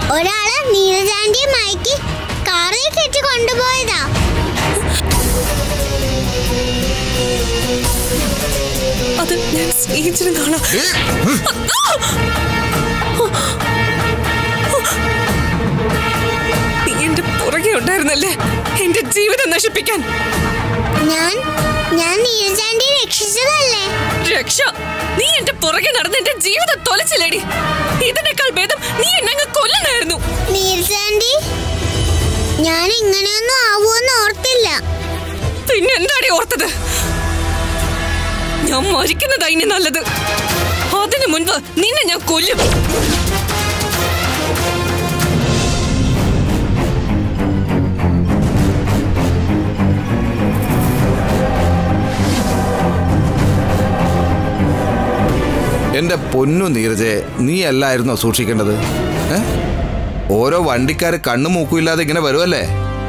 ഒരാള് നീരജാന്റിയെ മയക്കി കാറിൽ കെട്ടി കൊണ്ടുപോയതാ അത് ഞാൻ സ്നേഹിച്ചിരുന്ന ആളാ നീ എന്റെ പുറകെ ഉണ്ടായിരുന്നല്ലേ എന്റെ ജീവിതം നശിപ്പിക്കാൻ ഞാൻ ഞാൻ നീരജാന്റിയെ രക്ഷിച്ചതല്ലേ രക്ഷ നീ എന്റെ പുറകെ നടന്ന് എന്റെ ജീവിതം തൊലച്ചില്ലേടി ഇതിനേക്കാൾ ഭേദം നീ എന്നെ അങ്ങ് കൊല്ലുന്നായിരുന്നു നീരജാന്റി ഞാൻ ഇങ്ങനെയൊന്നും ആവുമെന്ന് ഓർത്തില്ല പിന്നെ എന്താടി ഓർത്തത് ഞാൻ മരിക്കുന്നതാ ഇനി നല്ലത് അതിനു മുൻപ് നിന്നെ ഞാൻ കൊല്ലും എന്റെ പൊന്നു നീരജെ നീ അല്ലായിരുന്നോ സൂക്ഷിക്കേണ്ടത് ഏ? ഓരോ വണ്ടിക്കാര് കണ്ണു മൂക്കുമില്ലാതെ ഇങ്ങനെ വരുമല്ലേ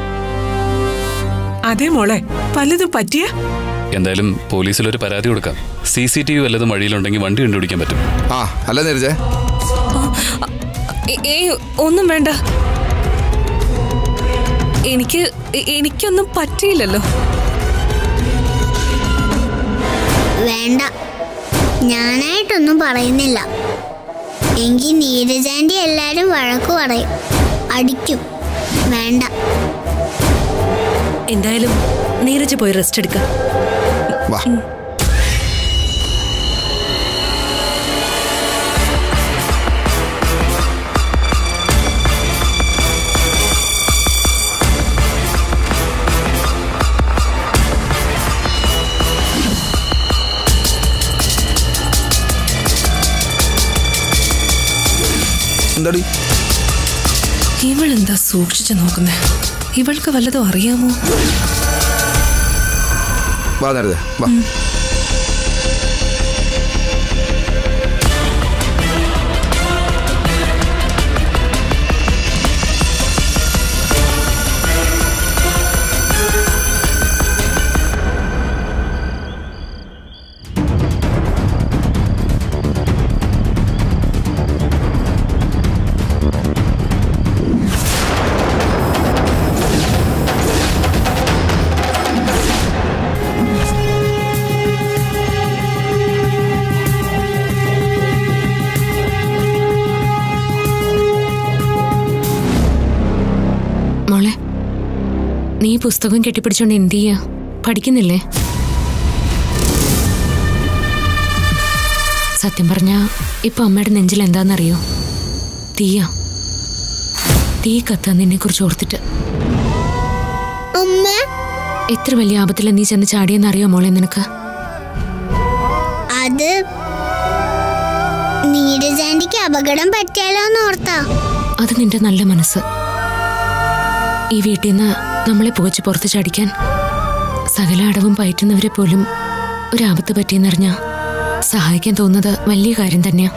അതെ മോളെ പലതും പറ്റിയ എന്തായാലും പോലീസിൽ ഒരു പരാതി കൊടുക്കാം സി സി ടി വി വല്ലതും വഴിയിലുണ്ടെങ്കിൽ വണ്ടി കണ്ടുപിടിക്കാൻ പറ്റും ആ അല്ല നീരജെ ഏ- ഏയ് ഒന്നും വേണ്ട എനിക്ക് എ- എനിക്കൊന്നും പറ്റിയില്ലല്ലോ വേണ്ട ഞാനായിട്ടൊന്നും പറയുന്നില്ല എങ്കിൽ നീരജാന്റി എല്ലാരും വഴക്കു പറയും അടിക്കും വേണ്ട എന്തായാലും നീരജ് പോയി റെസ്റ്റ് എടുക്ക വാ എന്താടി ഇവളെന്താ സൂക്ഷിച്ചു നോക്കുന്നേ ഇവൾക്ക് വല്ലതും അറിയാമോ വാ നേരത്തെ വാ മോളെ നീ ഈ പുസ്തകം കെട്ടിപ്പിടിച്ചോണ്ട് എന്ത് ചെയ്യാ പഠിക്കുന്നില്ലേ സത്യം പറഞ്ഞാ ഇപ്പൊ അമ്മയുടെ നെഞ്ചിൽ എന്താണെന്നറിയോ തീയ തീ കത്താ നിന്നെ കുറിച്ച് ഓർത്തിട്ട് അമ്മ എത്ര വലിയ ആപത്തില നീ ചെന്ന് ചാടിയെന്നറിയോ മോളെ നിനക്ക് അത് നീരജാന്റിക്ക് അപകടം പറ്റിയാലോ എന്ന് ഓർത്താ അത് നിന്റെ നല്ല മനസ്സ് ഈ വീട്ടിൽ നിന്ന് നമ്മളെ പുകച്ച് പുറത്ത് ചാടിക്കാൻ സകല അടവും പയറ്റുന്നവരെ പോലും ഒരാപത്ത് പറ്റിയെന്നറിഞ്ഞ സഹായിക്കാൻ തോന്നുന്നത് വലിയ കാര്യം തന്നെയാ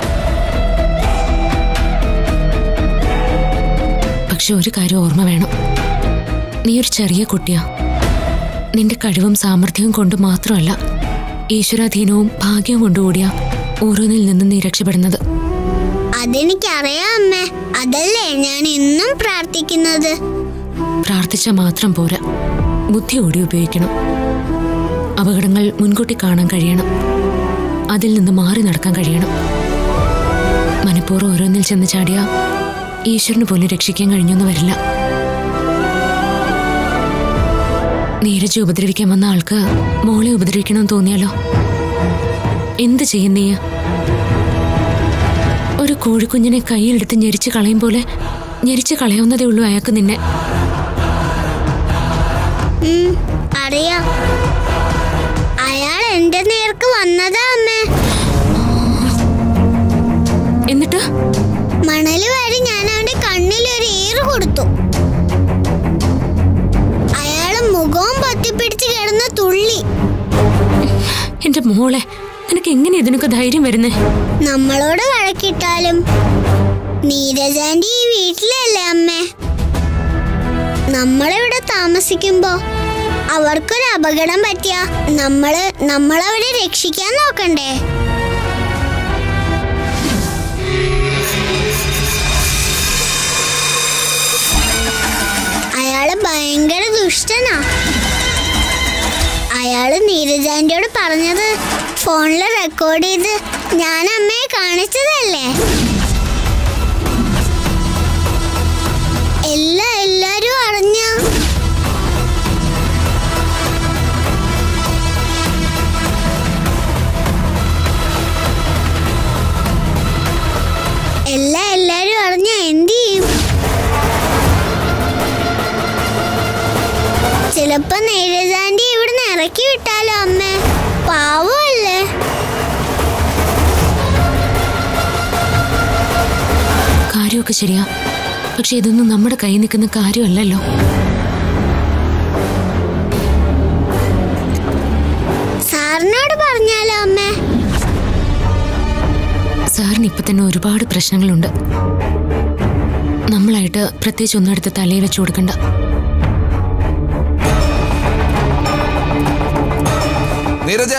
പക്ഷെ ഒരു കാര്യം ഓർമ്മ വേണം നീ ഒരു ചെറിയ കുട്ടിയാ നിന്റെ കഴിവും സാമർഥ്യവും കൊണ്ട് മാത്രമല്ല ഈശ്വരാധീനവും ഭാഗ്യവും കൊണ്ടുകൂടിയാ ഓരോന്നിൽ നിന്നും നീ രക്ഷപ്പെടുന്നത് അതെനിക്കറിയാം അമ്മേ അതല്ലേ ഞാൻ എന്നും പ്രാർത്ഥിക്കുന്നത് പ്രാർത്ഥിച്ചാൽ മാത്രം പോരാ ബുദ്ധി കൂടി ഉപയോഗിക്കണം അപകടങ്ങൾ മുൻകൂട്ടി കാണാൻ കഴിയണം അതിൽ നിന്ന് മാറി നടക്കാൻ കഴിയണം മനഃപൂർവ്വം ഓരോന്നിൽ ചെന്ന് ചാടിയ ഈശ്വരന് പോലും രക്ഷിക്കാൻ കഴിഞ്ഞൊന്നും വരില്ല നീരജ് ഉപദ്രവിക്കാൻ വന്ന ആൾക്ക് മോളെ ഉപദ്രവിക്കണമെന്ന് തോന്നിയാലോ എന്ത് ചെയ്യും നീ ഒരു കോഴിക്കുഞ്ഞിനെ കൈയിലെടുത്ത് ഞെരിച്ച് കളയും പോലെ ഞെരിച്ച് കളയാവുന്നതേ ഉള്ളൂ അയാൾക്ക് നിന്നെ ഉം, അറിയാം അയാൾ എന്റെ നേർക്ക് വന്നതാ അമ്മേ എന്നിട്ട് മണല് വാരി ഞാൻ അവന്റെ കണ്ണിൽ ഒരു ഏറ് കൊടുത്തു അയാള് മുഖവും പൊത്തിപ്പിടിച്ച് കിടന്ന തുള്ളി എന്റെ മോളെ നിനക്ക് എങ്ങനെ ഇതിനൊക്കെ ധൈര്യം വരുന്നേ നമ്മളോട് വഴക്കിട്ടാലും നീരജാന്റി ഈ വീട്ടിലല്ലേ അമ്മേ നമ്മളിവിടെ താമസിക്കുമ്പോ അവർക്കൊരു അപകടം പറ്റിയ നമ്മള് നമ്മളവരെ രക്ഷിക്കാൻ നോക്കണ്ടേ ഭയങ്കര ദുഷ്ടനാ അയാള് നീരജാന്റിയോട് പറഞ്ഞത് ഫോണിൽ റെക്കോർഡ് ചെയ്ത് ഞാൻ അമ്മയെ കാണിച്ചതല്ലേ എല്ലാ എല്ലാരും അറിഞ്ഞ എല്ലാ എല്ലാരും അറിഞ്ഞ എന്ത് ചെയ്യും ചിലപ്പോ നീരജാന്റി ഇവിടുന്ന് ഇറക്കി വിട്ടാലോ അമ്മേ പാവല്ലേ കാര്യമൊക്കെ ശരിയാ പക്ഷെ ഇതൊന്നും നമ്മുടെ കയ്യിൽ നിൽക്കുന്ന കാര്യമല്ലല്ലോ സാറിനോട് പറഞ്ഞാലോ അമ്മേ സാറിന് ഇപ്പൊ തന്നെ ഒരുപാട് പ്രശ്നങ്ങളുണ്ട് നമ്മളായിട്ട് പ്രത്യേകിച്ച് ഒന്നും എടുത്ത് തലയിൽ വെച്ച് കൊടുക്കണ്ട നീരജ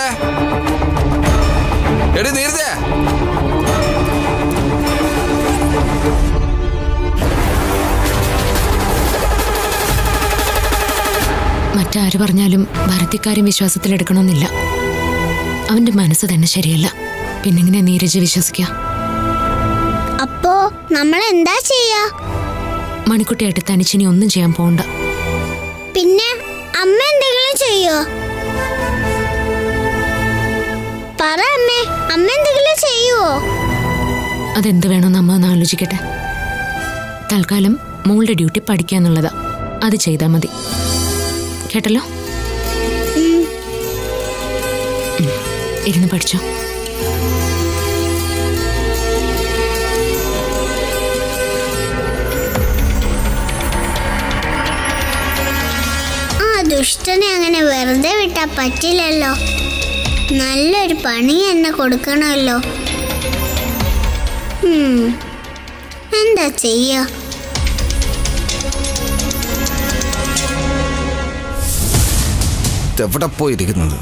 എടി നീരജ മറ്റാര് പറഞ്ഞാലും ഭരത്തിക്കാരും വിശ്വാസത്തിലെടുക്കണമെന്നില്ല അവന്റെ മനസ്സ് തന്നെ ശരിയല്ല പിന്നെങ്ങനെ നീരജ് വിശ്വസിക്കുക അപ്പോ നമ്മൾ എന്താ ചെയ്യാ മണിക്കുട്ടിയായിട്ട് തനിച്ചിനി ഒന്നും ചെയ്യാൻ പോകണ്ട പിന്നെ അമ്മ എന്തെങ്കിലും ചെയ്യോ പറ അമ്മേ അമ്മ എന്തെങ്കിലും ചെയ്യുവോ അതെന്ത് വേണമെന്ന് അമ്മ ഒന്ന് ആലോചിക്കട്ടെ തൽക്കാലം മോളുടെ ഡ്യൂട്ടി പഠിക്കുക എന്നുള്ളതാ അത് ചെയ്താൽ മതി കേട്ടല്ലോ ഉം. ഇരുന്ന് പഠിച്ചോ ആ ദുഷ്ടനെ അങ്ങനെ വെറുതെ വിട്ടാ പറ്റില്ലല്ലോ നല്ലൊരു പണി എന്നെ കൊടുക്കണമല്ലോ ഉം, എന്താ ചെയ്യാ എവിടെ പോയിരിക്കുന്നത്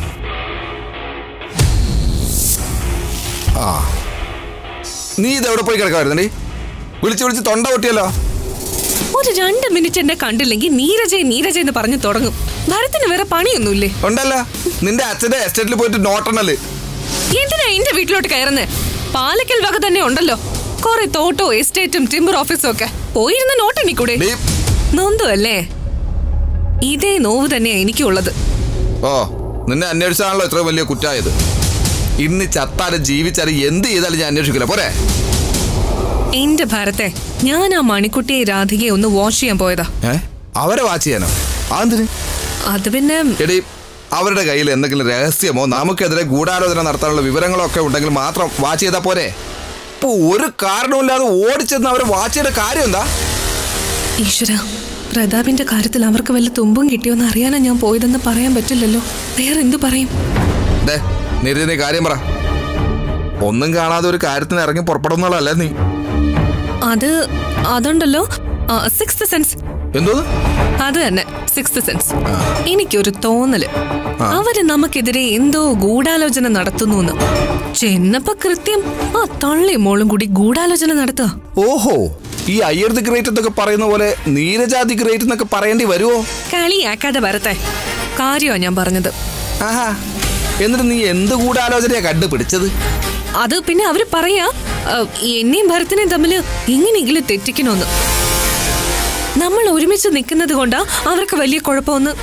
ആ നീ ഇതെവിടെ പോയി കിടക്കായിരുന്നടി വിളിച്ച് വിളിച്ച് തൊണ്ട പൊട്ടിയല്ലോ ഒരു രണ്ട് മിനിറ്റ് എന്നെ കണ്ടില്ലെങ്കിൽ നീരജ നീരജ എന്ന് പറഞ്ഞു തുടങ്ങും ഭരത്തിന് വേറെ പണിയൊന്നുമില്ലേ ഉണ്ടല്ലോ നിന്റെ അച്ഛന്റെ എസ്റ്റേറ്റിൽ പോയിട്ട് നോട്ടണല് എന്തിനാ എന്റെ വീട്ടിലോട്ട് കയറുന്നേ പാലക്കൽ വക തന്നെ ഉണ്ടല്ലോ കുറെ തോട്ടോ എസ്റ്റേറ്റും ടിമ്പർ ഓഫീസും ഒക്കെ പോയിരുന്ന നോട്ടെണ്ണിക്കൂടെ നീ നൊന്തു അല്ലേ ഇതേ നോവ് തന്നെയാ എനിക്കുള്ളത് ഓ നിന്നെ അന്വേഷിച്ചാണല്ലോ ഇത്ര വലിയ കുറ്റായത് ഇന്ന് ചത്താലും ജീവിച്ചാലും എന്ത് ചെയ്താലും ഞാൻ അന്വേഷിക്കില്ല പോരെ എന്റെ ഭരത്തെ ഞാൻ ആ മണിക്കുട്ടിയെ രാധികയെ ഒന്ന് വാഷ് ചെയ്യാൻ പോയതാ ഏ അവരെ വാച്ച് ചെയ്യാനോ അതെന്തിന് അത് പിന്നെ എടി അവരുടെ കയ്യിൽ എന്തെങ്കിലും രഹസ്യമോ നമുക്കെതിരെ ഗൂഢാലോചന നടത്താനുള്ള വിവരങ്ങളോ ഒക്കെ ഉണ്ടെങ്കിൽ മാത്രം വാച്ച് ചെയ്താൽ പോരെ ഇപ്പൊ ഒരു കാരണവുമില്ലാതെ ഓടിച്ചെന്ന് അവരെ വാച്ച് ചെയ്യേണ്ട കാര്യം എന്താ ഈശ്വര പ്രതാപിന്റെ കാര്യത്തിൽ അവർക്ക് വല്ല തുമ്പും കിട്ടിയോന്ന് അറിയാനാ ഞാൻ പോയതെന്ന് പറയാൻ പറ്റില്ലല്ലോ വേറെ എന്തു പറയും ദേ നിരഞ്ജന നീ കാര്യം പറ ഒന്നും കാണാതെ ഒരു കാര്യത്തിന് ഇറങ്ങി പുറപ്പെടുന്നുള്ളതല്ലേ നീ അത് അതുണ്ടല്ലോ സിക്സ് സെൻസ് എന്തോ അത് തന്നെ സിക്സ് സെൻസ് എനിക്കൊരു തോന്നല് അവര് നമുക്കെതിരെ എന്തോ ഗൂഢാലോചന നടത്തുന്നു ചെന്നപ്പോ കൃത്യം ആ തള്ളി മോളും കൂടി ഗൂഢാലോചന നടത്തുക ഓഹോ ഈ അയ്യർ ദി ഗ്രേറ്റ് എന്നൊക്കെ പറയുന്ന പോലെ നീരജാതി ഗ്രേറ്റ് എന്നൊക്കെ പറയേണ്ടി വരുമോ കളിയാക്കാതെ വരട്ടെ കാര്യമാ ഞാൻ പറഞ്ഞത് ആഹാ എന്നിട്ട് നീ എന്ത് ഗൂഢാലോചനയാ കണ്ടുപിടിച്ചത് അത് പിന്നെ അവര് പറയാ ആ, എന്നെയും ഭരത്തിനെയും തമ്മിൽ എങ്ങനെയെങ്കിലും തെറ്റിക്കണമെന്ന് നമ്മൾ ഒരുമിച്ച് നിൽക്കുന്നത് കൊണ്ടാ അവർക്ക് വലിയ കുഴപ്പമൊന്ന്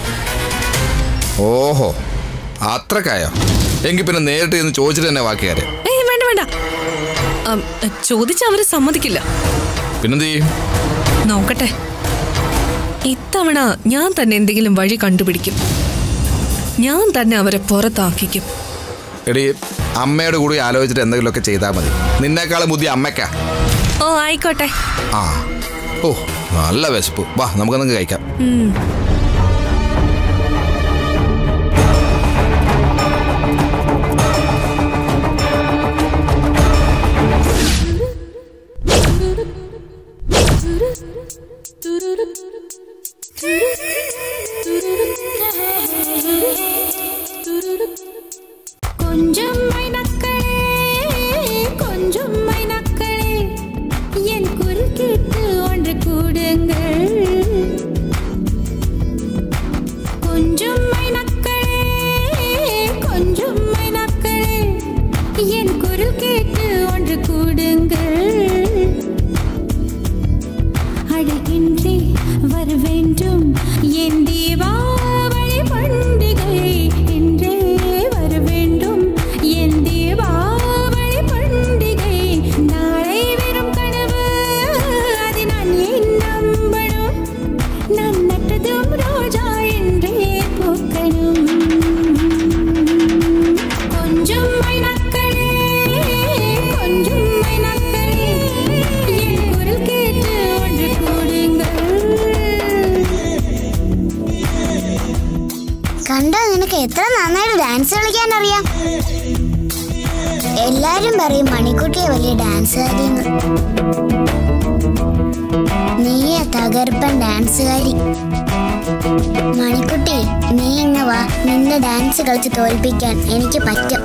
ഓഹോ അത്രക്കായോ എങ്കിൽ പിന്നെ നേരിട്ട് ചെന്ന് ചോദിച്ചിട്ട് തന്നെ ബാക്കിയാരെ ഏയ് വേണ്ട വേണ്ട ആ, ചോദിച്ചാ അവര് സമ്മതിക്കില്ല പിന്നെന്ത് ചെയ്യും നോക്കട്ടെ ഇത്തവണ ഞാൻ തന്നെ എന്തെങ്കിലും വഴി കണ്ടുപിടിക്കും ഞാൻ തന്നെ അവരെ പുറത്താക്കിക്കും എടി അമ്മയുടെ കൂടി ആലോചിച്ചിട്ട് എന്തെങ്കിലുമൊക്കെ ചെയ്താൽ മതി നിന്നേക്കാളും ബുദ്ധി അമ്മയ്ക്കാ ഓ ആയിക്കോട്ടെ ആ ഓ നല്ല വിശപ്പ് വാ നമുക്കെന്തെങ്കിലും കഴിക്കാം கொஞ்சம் மைனக்களே கொஞ்சம் மைனக்களே என் குறுக்கிட்டு ஒன்று கூடுங்கள் കണ്ടോ നിനക്ക് എത്ര നന്നായിട്ട് ഡാൻസ് കളിക്കാൻ അറിയാം എല്ലാരും പറയും മണിക്കുട്ടിയെ വലിയ ഡാൻസുകാരിന്ന് നീയ തകർപ്പൻ ഡാൻസുകാരി മണിക്കുട്ടി നീ ഇങ്ങ് വാ നിന്റെ ഡാൻസ് കളിച്ച് തോൽപ്പിക്കാൻ എനിക്ക് പറ്റും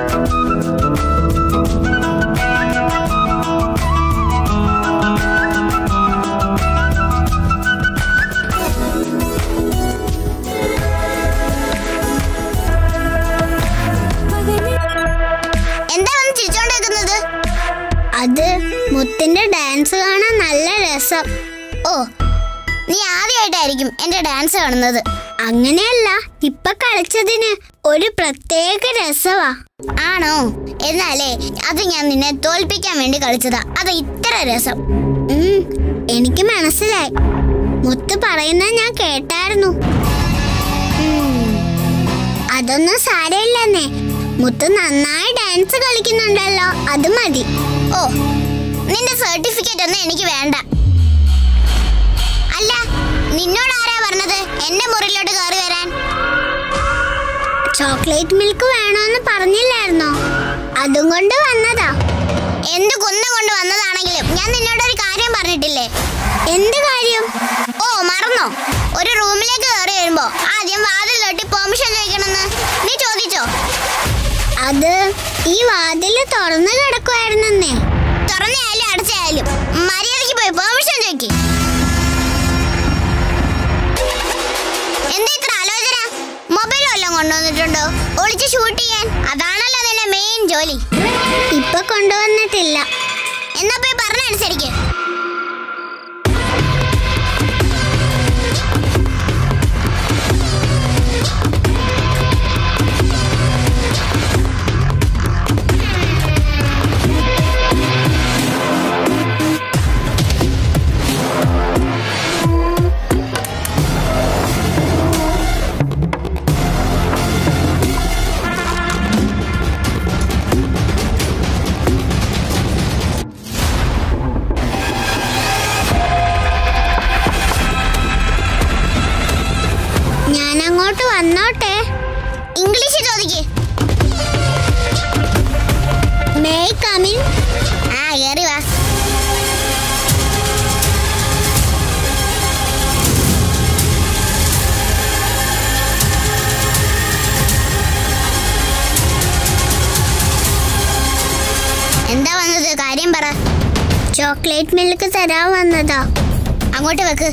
എന്താ വന്ന് ചിരിച്ചോണ്ടിരിക്കുന്നത് അത് മുത്തിന്റെ ഡാൻസ് കാണാൻ നല്ല രസം ഓ നീ ആദ്യമായിട്ടായിരിക്കും എന്റെ ഡാൻസ് കാണുന്നത് അങ്ങനെയല്ല ഇപ്പൊ കളിച്ചതിന് ഒരു പ്രത്യേക രസവാ ആണോ എന്നാലേ അത് ഞാൻ നിന്നെ തോൽപ്പിക്കാൻ വേണ്ടി കളിച്ചതാ അത് ഇത്ര രസം ഉം, എനിക്ക് മനസ്സിലായി മുത്ത് പറയുന്നത് ഞാൻ കേട്ടായിരുന്നു ഉം, അതൊന്നും സാരമില്ലെന്നേ മുത്ത് നന്നായി ഡാൻസ് കളിക്കുന്നുണ്ടല്ലോ അത് മതി ഓ നിന്റെ സർട്ടിഫിക്കറ്റ് ഒന്നും എനിക്ക് വേണ്ട അല്ല നിന്നോട് ആരാ പറഞ്ഞത് എന്റെ മുറിയിലോട്ട് കയറി വരാൻ ചോക്ലേറ്റ് മിൽക്ക് വേണോന്ന് പറഞ്ഞില്ലായിരുന്നോ അതും കൊണ്ട് വന്നതാ എന്ത് കുന്നം കൊണ്ട് വന്നതാണെങ്കിലും ഞാൻ നിന്നോട് ഒരു കാര്യം പറഞ്ഞിട്ടില്ലേ എന്ത് കാര്യം ഓ മറന്നോ ഒരു റൂമിലേക്ക് കയറി വരുമ്പോ ആദ്യം വാതിൽ തട്ടി പെർമിഷൻ ചോദിക്കണമെന്ന് നീ ചോദിച്ചോ അത് ഈ വാതില് തുറന്നു കിടക്കുമായിരുന്നേ തുറന്നായാലും അടച്ചായാലും മര്യാദക്ക് പോയി പെർമിഷൻ ചോദിക്കേ എന്താ ഇത്ര ആലോചന മൊബൈൽ വല്ലതും കൊണ്ടുവന്നിട്ടുണ്ടോ ഒളിച്ച് ഷൂട്ട് ചെയ്യാൻ അതാണല്ലോ നിന്റെ മെയിൻ ജോലി ഇപ്പൊ കൊണ്ടുവന്നിട്ടില്ല എന്നാ പോയി പറഞ്ഞനുസരിക്ക് ഞാൻ അങ്ങോട്ട് വന്നോട്ടെ ഇംഗ്ലീഷ് ചോദിക്കേ മേ കമിൻ ആ കേറി വാ എന്താ വന്നത് കാര്യം പറ ചോക്ലേറ്റ് മിൽക്ക് തരാൻ വന്നതാ അങ്ങോട്ട് വെക്ക്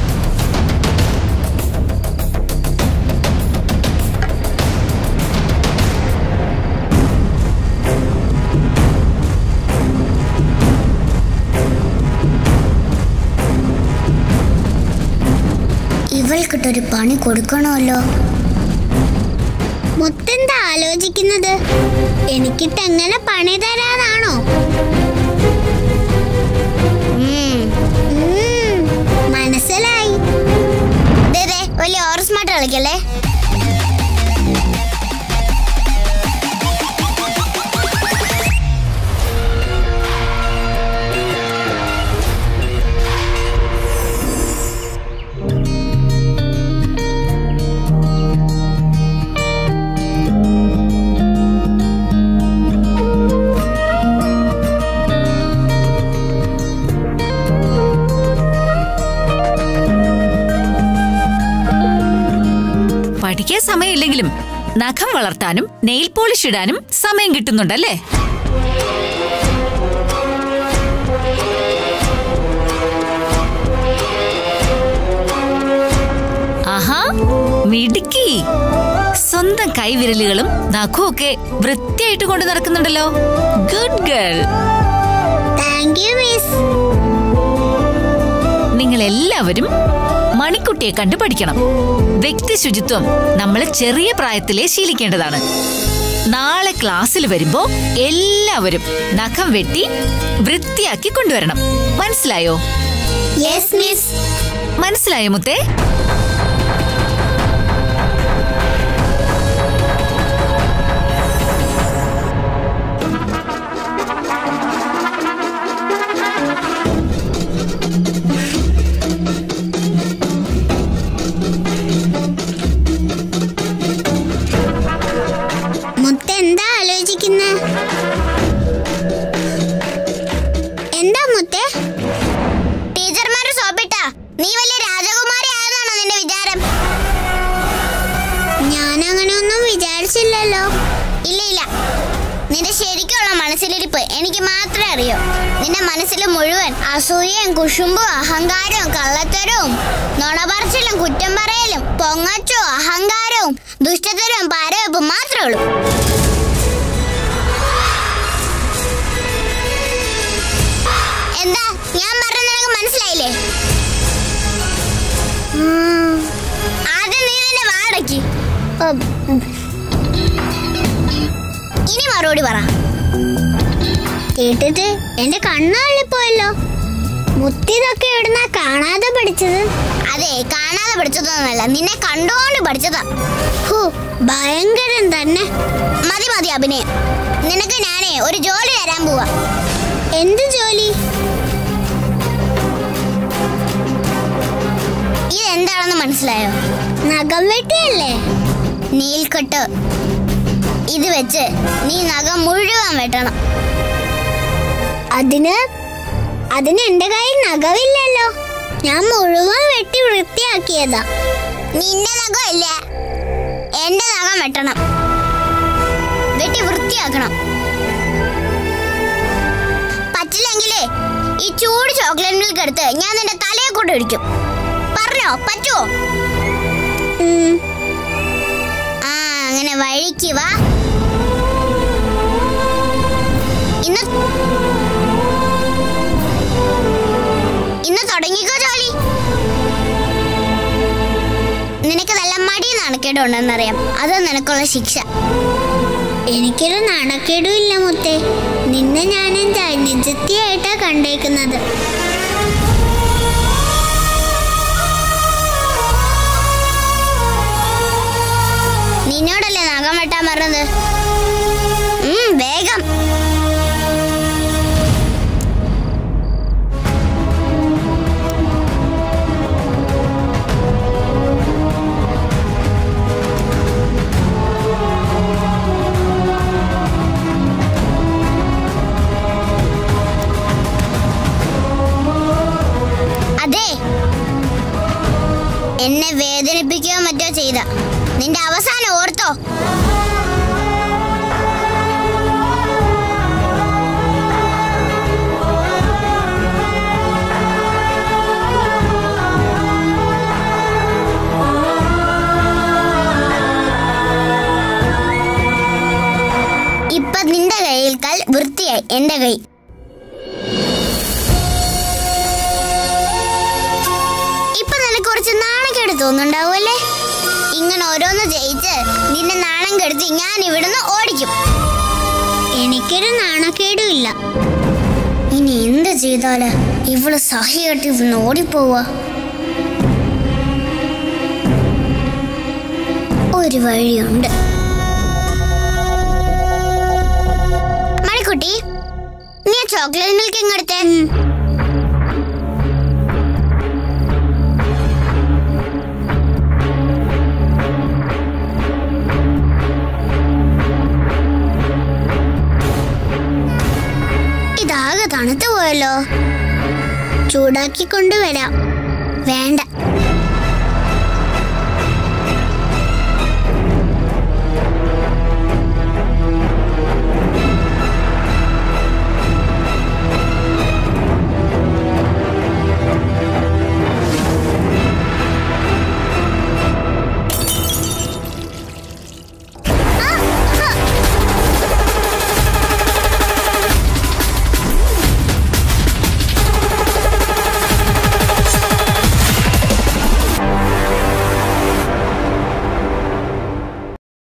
ഇവൾക്കിട്ടൊരു പണി കൊടുക്കണമല്ലോ മുത്തെന്താ ആലോചിക്കുന്നത് എനിക്കിട്ട് എങ്ങനെ പണി തരാനാണോ ഉം, ഉം, മനസ്സിലായി ദേ, ദേ, വലിയ ഓവർ സ്മാർട്ട് കളിക്കല്ലേ പഠിക്കാൻ സമയമില്ലെങ്കിലും നഖം വളർത്താനും നെയിൽ പോളിഷ് ഇടാനും സമയം കിട്ടുന്നുണ്ടല്ലേ ആഹാ മിടുക്കി സ്വന്തം കൈവിരലുകളും നഖവും ഒക്കെ വൃത്തിയായിട്ട് കൊണ്ട് നടക്കുന്നുണ്ടല്ലോ good girl thank you miss നിങ്ങൾ എല്ലാവരും മണിക്കുട്ടിയെ കണ്ട് പഠിക്കണം വ്യക്തി ശുചിത്വം നമ്മൾ ചെറിയ പ്രായത്തിലേ ശീലിക്കേണ്ടതാണ് നാളെ ക്ലാസ്സിൽ വരുമ്പോ എല്ലാവരും നഖം വെട്ടി വൃത്തിയാക്കി കൊണ്ടുവരണം മനസ്സിലായോ യെസ് മിസ് മനസ്സിലായോ മുത്തേ ഞാൻ അങ്ങനെയൊന്നും വിചാരിച്ചില്ലല്ലോ ഇല്ല ഇല്ല നിന്റെ ശരിക്കുള്ള മനസ്സിലിരിപ്പ് എനിക്ക് മാത്രമേ അറിയൂ നിന്റെ മനസ്സിൽ മുഴുവൻ അസൂയയും കുശുമ്പും അഹങ്കാരവും കള്ളത്തരവും നുണപറച്ചിലും കുറ്റം പറയലും പൊങ്ങച്ചോ അഹങ്കാരവും ദുഷ്ടത്തരവും പാരവെപ്പും മാത്രമേ ഉള്ളൂ എന്താ ഞാൻ പറഞ്ഞത് നിനക്ക് മനസ്സിലായില്ലേ ഉം. ആദ്യം നീ നിന്നെ വാടക്കി ഇനി മറുപടി പറ കേട്ടിട്ട് എന്റെ കണ്ണ് തള്ളിപ്പോയല്ലോ മുത്തിതൊക്കെ എവിടുന്നാ കാണാതെ പഠിച്ചത് അതെ കാണാതെ പഠിച്ചതൊന്നുമല്ല നിന്നെ കണ്ടോണ്ട് പഠിച്ചതാ ഹൂ ഭയങ്കരം തന്നെ മതി മതി അഭിനയം നിനക്ക് ഞാനേ ഒരു ജോലി തരാൻ പോവാ എന്ത് ജോലി ഇതെന്താണെന്ന് മനസ്സിലായോ നഖം വെട്ടിയല്ലേ നീൽക്കെട്ട് ഇത് വെച്ച് നീ നഖം മുഴുവൻ വെട്ടണം അതിന് അതിന് എന്റെ കയ്യിൽ നഖമില്ലല്ലോ ഞാൻ മുഴുവൻ വെട്ടി വൃത്തിയാക്കിയതാ നിന്റെ നഖം ഇല്ല എന്റെ നഖം വെട്ടണം വെട്ടി വൃത്തിയാക്കണം പറ്റില്ലെങ്കിലേ ഈ ചൂട് ചോക്ലേറ്റ് മിൽക്ക് എടുത്ത് ഞാൻ നിന്റെ തലയെ കൊണ്ട് ഒഴിക്കും പറഞ്ഞോ പറ്റുമോ ആ അങ്ങനെ വഴിക്ക് വാ ഇന്ന് ഇന്ന് തുടങ്ങിക്കോ ജോലി നിനക്ക് നല്ല മടി നാണക്കേടുണ്ടെന്നറിയാം അത് നിനക്കുള്ള ശിക്ഷ എനിക്കൊരു നാണക്കേടും ഇല്ല മുത്തേ നിന്നെ ഞാൻ എന്താ നിജത്തിയായിട്ടാ കണ്ടേക്കുന്നത് നിന്നോടല്ലേ നഖം വെട്ടാൻ പറഞ്ഞത് ഉം, വേഗം അതെ എന്നെ വേദനിപ്പിക്കുകയോ മറ്റോ ചെയ്ത നിന്റെ അവസാനം ഓർത്തോ ഇപ്പൊ നിന്റെ കയ്യിൽ കാൽ വൃത്തിയായി എന്റെ കൈ ഇപ്പൊ നിനക്ക് കുറച്ച് നാണക്കേട് തോന്നുന്നുണ്ടാവുമല്ലേ ഇങ്ങനെ ഓരോന്ന് ജയിച്ച് നിന്നെ നാണം കെടുത്തി ഞാൻ ഇവിടുന്ന് ഓടിക്കും എനിക്കൊരു നാണക്കേടും ഇല്ല ഇനി എന്ത് ചെയ്താല് ഇവള് സഹിയായിട്ട് ഇവിടുന്ന് ഓടിപ്പോവാ ഒരു വഴിയുണ്ട് മണിക്കുട്ടി നീ ചോക്ലേറ്റ് മിൽക്ക് ഇങ്ങെടുത്തേ ഇതാകെ തണുത്തു പോയല്ലോ ചൂടാക്കി കൊണ്ടുവരാം വേണ്ട